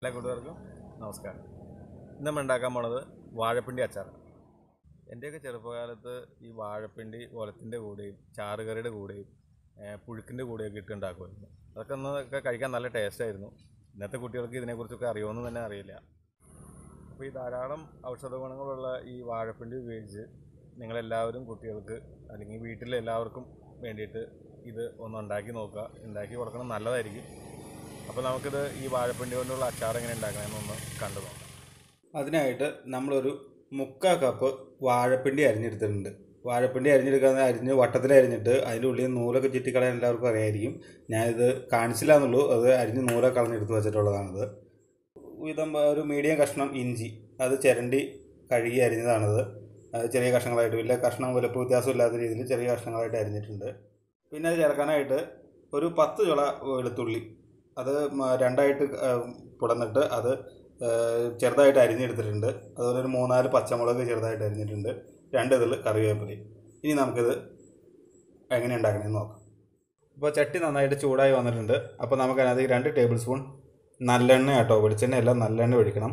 എല്ലാ കൂട്ടുകാർക്കും നമസ്കാരം ഇന്ന് നമ്മൾ ഉണ്ടാക്കാൻ പോണത് വാഴപ്പിണ്ടി അച്ചാർ എൻ്റെയൊക്കെ ചെറുപ്പകാലത്ത് ഈ വാഴപ്പിണ്ടി ഓലത്തിൻ്റെ കൂടെയും ചാറുകറിയുടെ കൂടെയും ഏഹ് പുഴുക്കിൻ്റെ കൂടെയൊക്കെ ഇട്ട് ഉണ്ടാക്കുമായിരുന്നു അതൊക്കെ ഒന്നൊക്കെ കഴിക്കാൻ നല്ല ടേസ്റ്റായിരുന്നു ഇന്നത്തെ കുട്ടികൾക്ക് ഇതിനെക്കുറിച്ചൊക്കെ അറിയുമെന്ന് തന്നെ അറിയില്ല അപ്പോൾ ഈ ധാരാളം ഔഷധ ഗുണങ്ങളുള്ള ഈ വാഴപ്പിണ്ടി ഉപയോഗിച്ച് നിങ്ങളെല്ലാവരും കുട്ടികൾക്ക് അല്ലെങ്കിൽ വീട്ടിലെ എല്ലാവർക്കും വേണ്ടിയിട്ട് ഇത് ഒന്ന് ഉണ്ടാക്കി നോക്കുക ഉണ്ടാക്കി കൊടുക്കണം നല്ലതായിരിക്കും അപ്പോൾ നമുക്കിത് ഈ വാഴപ്പിണ്ടി കൊണ്ടുള്ള അച്ചാർ എങ്ങനെ ഉണ്ടാക്കണമെന്നൊന്ന് കണ്ടു നോക്കാം അതിനായിട്ട് നമ്മളൊരു മുക്കാ കപ്പ് വാഴപ്പിണ്ടി അരിഞ്ഞെടുത്തിട്ടുണ്ട് വാഴപ്പിണ്ടി അരിഞ്ഞെടുക്കാൻ അരിഞ്ഞ് വട്ടത്തിൽ അരിഞ്ഞിട്ട് അതിൻ്റെ ഉള്ളിൽ നൂലൊക്കെ ചുറ്റിക്കളയാൻ എല്ലാവർക്കും അറിയായിരിക്കും ഞാനിത് കാണിച്ചില്ല എന്നുള്ളൂ അത് അരിഞ്ഞ് നൂലൊക്കെ കളഞ്ഞെടുത്ത് വെച്ചിട്ടുള്ളതാണിത് വിധം ഒരു മീഡിയം കഷ്ണം ഇഞ്ചി അത് ചിരണ്ടി കഴുകി അരിഞ്ഞതാണിത് അത് ചെറിയ കഷ്ണങ്ങളായിട്ട് വലിയ കഷ്ണം വലുപ്പ വ്യത്യാസമില്ലാത്ത രീതിയിൽ ചെറിയ കഷ്ണങ്ങളായിട്ട് അരിഞ്ഞിട്ടുണ്ട് പിന്നെ അത് ചേർക്കാനായിട്ട് ഒരു പത്ത് ചുള വെളുത്തുള്ളി അത് മ- രണ്ടായിട്ട് ആ, പുടന്നിട്ട് അത് ആ, ചെറുതായിട്ട് അരിഞ്ഞെടുത്തിട്ടുണ്ട് അതുപോലെ ഒരു മൂന്നാല് പച്ചമുളക് ചെറുതായിട്ട് അരിഞ്ഞിട്ടുണ്ട് രണ്ട് ഇതിൽ കറിവേപ്പിലയും ഇനി നമുക്കിത് എങ്ങനെ ഉണ്ടാക്കണമെന്ന് നോക്കാം ഇപ്പോൾ ചട്ടി നന്നായിട്ട് ചൂടായി വന്നിട്ടുണ്ട് അപ്പോൾ നമുക്ക് അതിനകത്ത് രണ്ട് ടേബിൾ സ്പൂൺ നല്ലെണ്ണ കേട്ടോ വെളിച്ചെണ്ണ അല്ല നല്ലെണ്ണ ഒഴിക്കണം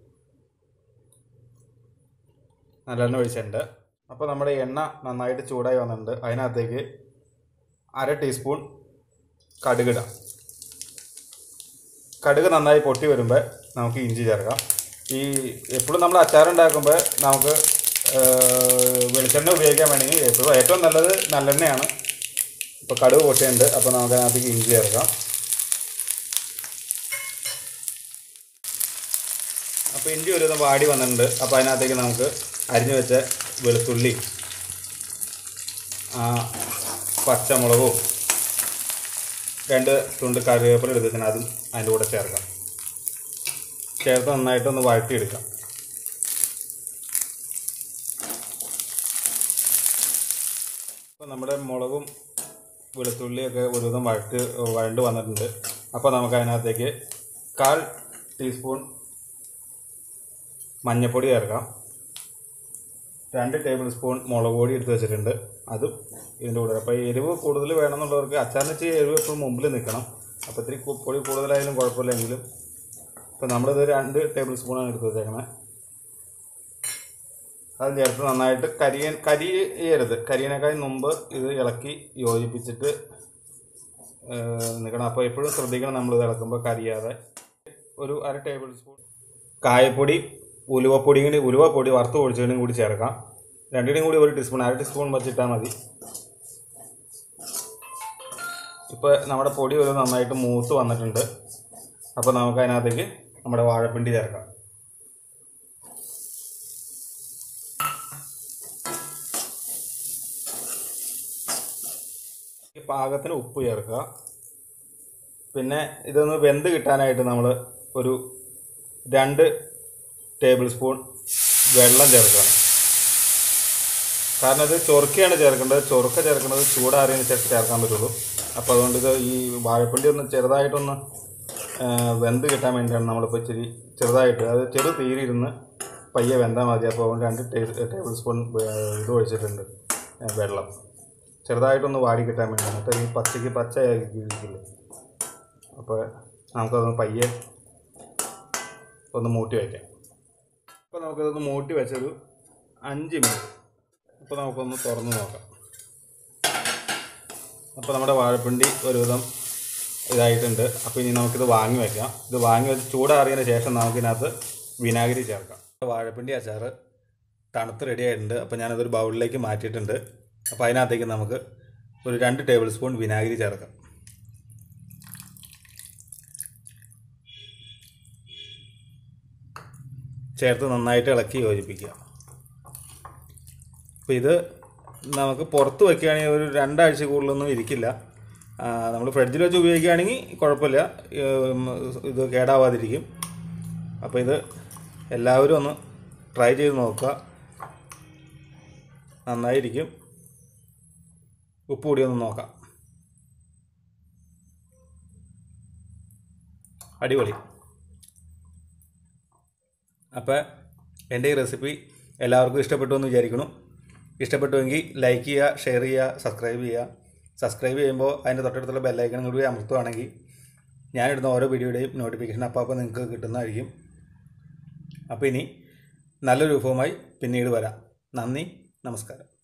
നല്ലെണ്ണ ഒഴിച്ചിട്ടുണ്ട് അപ്പോൾ നമ്മുടെ എണ്ണ നന്നായിട്ട് ചൂടായി വന്നിട്ടുണ്ട് അതിനകത്തേക്ക് അര ടീസ്പൂൺ കടുകിടാം കടുക് നന്നായി പൊട്ടി വരുമ്പോൾ നമുക്ക് ഇഞ്ചി ചേർക്കാം ഈ എപ്പോഴും നമ്മൾ അച്ചാറുണ്ടാക്കുമ്പോൾ നമുക്ക് ഏഹ്, വെളിച്ചെണ്ണ ഉപയോഗിക്കാൻ വേണമെങ്കിൽ എപ്പോഴും ഏറ്റവും നല്ലത് നല്ലെണ്ണയാണ് ഇപ്പോൾ കടുക് പൊട്ടിയുണ്ട് അപ്പോൾ നമുക്ക് അതിനകത്തേക്ക് ഇഞ്ചി ചേർക്കാം അപ്പോൾ ഇഞ്ചി ഒരു വിധം വാടി വന്നിട്ടുണ്ട് അപ്പോൾ അതിനകത്തേക്ക് നമുക്ക് അരിഞ്ഞു വെച്ച വെളുത്തുള്ളി ആ, പച്ചമുളകും രണ്ട് തുണ്ട് കറിവേപ്പില എടുത്തിട്ട് അതും അതിൻ്റെ കൂടെ ചേർക്കാം ചേർത്ത് നന്നായിട്ടൊന്ന് വഴറ്റിയെടുക്കാം അപ്പോൾ നമ്മുടെ മുളകും വെളുത്തുള്ളിയൊക്കെ ഒരുവിധം വഴറ്റ് വഴണ്ട് വന്നിട്ടുണ്ട് അപ്പോൾ നമുക്ക് അതിനകത്തേക്ക് കാൽ ടീസ്പൂൺ മഞ്ഞൾപ്പൊടി ചേർക്കാം രണ്ട് ടേബിൾ സ്പൂൺ മുളക് പൊടി എടുത്ത് വെച്ചിട്ടുണ്ട് അതും ഇതിൻ്റെ കൂടെ അപ്പോൾ എരിവ് കൂടുതൽ വേണമെന്നുള്ളവർക്ക് അച്ചാറിന് ഇച്ചിരി എരിവ് എപ്പോഴും മുമ്പിൽ നിൽക്കണം അപ്പോൾ ഇത്തിരി കു- പൊടി കൂടുതലായാലും കുഴപ്പമില്ലെങ്കിലും ഇപ്പോൾ നമ്മളിത് രണ്ട് ടേബിൾ സ്പൂണാണ് എടുത്ത് വെച്ചേക്കണേ അത് ചേർത്ത് നന്നായിട്ട് കരിയൻ കരിയരുത് കരിയനേക്കാൾ മുമ്പ് ഇത് ഇളക്കി യോജിപ്പിച്ചിട്ട് ഏഹ്, നിൽക്കണം അപ്പോൾ എപ്പോഴും ശ്രദ്ധിക്കണം നമ്മൾ ഇത് ഇളക്കുമ്പോൾ കരിയാതെ ഒരു അര ടേബിൾ സ്പൂൺ കായപ്പൊടി ഉലുവപ്പൊടി കൂടി ഉലുവപ്പൊടി വറുത്ത് പൊടിച്ചതിനും കൂടി ചേർക്കാം രണ്ടിനും കൂടി ഒരു ടീസ്പൂൺ അര ടീസ്പൂൺ വെച്ചിട്ടാൽ മതി ഇപ്പോൾ നമ്മുടെ പൊടി ഒരു നന്നായിട്ട് മൂത്ത് വന്നിട്ടുണ്ട് അപ്പോൾ നമുക്ക് അതിനകത്തേക്ക് നമ്മുടെ വാഴപ്പിണ്ടി ചേർക്കാം ഈ പാകത്തിന് ഉപ്പ് ചേർക്കുക പിന്നെ ഇതൊന്ന് വെന്ത് കിട്ടാനായിട്ട് നമ്മൾ ഒരു രണ്ട് ടേബിൾ സ്പൂൺ വെള്ളം ചേർക്കണം കാരണം ഇത് ചൊറുക്കയാണ് ചേർക്കേണ്ടത് ചൊറുക്ക ചേർക്കേണ്ടത് ചൂടാറിയതിന് ശേഷം ചേർക്കാൻ പറ്റുള്ളൂ അപ്പോൾ അതുകൊണ്ട് ഇത് ഈ വാഴപ്പിണ്ടി ഒന്ന് ചെറുതായിട്ടൊന്ന് ആ, വെന്ത് കിട്ടാൻ വേണ്ടിയാണ് നമ്മളിപ്പോൾ ഇച്ചിരി ചെറുതായിട്ട് അത് ചെറു തീരിയിരുന്ന് പയ്യെ വെന്താൽ മതി അപ്പോൾ അതുകൊണ്ട് രണ്ട് ടേ- ടേബിൾ സ്പൂൺ വേ- ഇത് ഒഴിച്ചിട്ടുണ്ട് ആ, വെള്ളം ചെറുതായിട്ടൊന്ന് വാടി കിട്ടാൻ വേണ്ടി എന്നിട്ട് ഈ പച്ചയ്ക്ക് പച്ചയായിരിക്കില്ല അപ്പോൾ നമുക്കതൊന്ന് പയ്യെ ഒന്ന് മൂട്ടി വയ്ക്കാം അപ്പോൾ നമുക്കതൊന്ന് മൂട്ടി വെച്ചൊരു അഞ്ച് മിനിറ്റ് അപ്പോൾ നമുക്കൊന്ന് തുറന്ന് നോക്കാം അപ്പോൾ നമ്മുടെ വാഴപ്പിണ്ടി ഒരുവിധം ഇതായിട്ടുണ്ട് അപ്പോൾ ഇനി നമുക്കിത് വാങ്ങി വെക്കാം ഇത് വാങ്ങി വെച്ച് ചൂടാറിയതിന് ശേഷം നമുക്കിതിനകത്ത് വിനാഗിരി ചേർക്കാം വാഴപ്പിണ്ടി അച്ചാർ തണുത്ത് റെഡി ആയിട്ടുണ്ട് അപ്പോൾ ഞാനതൊരു ബൗളിലേക്ക് മാറ്റിയിട്ടുണ്ട് അപ്പോൾ അതിനകത്തേക്ക് നമുക്ക് ഒരു രണ്ട് ടേബിൾ സ്പൂൺ വിനാഗിരി ചേർക്കാം ചേർത്ത് നന്നായിട്ട് ഇളക്കി യോജിപ്പിക്കുക അപ്പോൾ ഇത് നമുക്ക് പുറത്ത് വെക്കുകയാണെങ്കിൽ ഒരു രണ്ടാഴ്ച കൂടുതലൊന്നും ഇരിക്കില്ല നമ്മൾ ഫ്രിഡ്ജിൽ വെച്ച് ഉപയോഗിക്കുകയാണെങ്കിൽ കുഴപ്പമില്ല ഉം, ഇത് കേടാവാതിരിക്കും അപ്പോൾ ഇത് എല്ലാവരും ഒന്ന് ട്രൈ ചെയ്ത് നോക്കുക നന്നായിരിക്കും ഉപ്പ് കൂടി ഒന്ന് നോക്കാം അടിപൊളി അപ്പോൾ എൻ്റെ ഈ റെസിപ്പി എല്ലാവർക്കും ഇഷ്ടപ്പെട്ടു എന്ന് വിചാരിക്കുന്നു ഇഷ്ടപ്പെട്ടുവെങ്കിൽ ലൈക്ക് ചെയ്യുക ഷെയർ ചെയ്യുക സബ്സ്ക്രൈബ് ചെയ്യുക സബ്സ്ക്രൈബ് ചെയ്യുമ്പോൾ അതിൻ്റെ തൊട്ടടുത്തുള്ള ബെല്ലൈക്കൺ കൂടി അമർത്തുവാണെങ്കിൽ ഞാനിടുന്ന ഓരോ വീഡിയോയുടെയും നോട്ടിഫിക്കേഷൻ അപ്പോൾ അപ്പോൾ നിങ്ങൾക്ക് കിട്ടുന്നതായിരിക്കും അപ്പോൾ ഇനി നല്ലൊരു വിഭവമായി പിന്നീട് വരാം നന്ദി നമസ്കാരം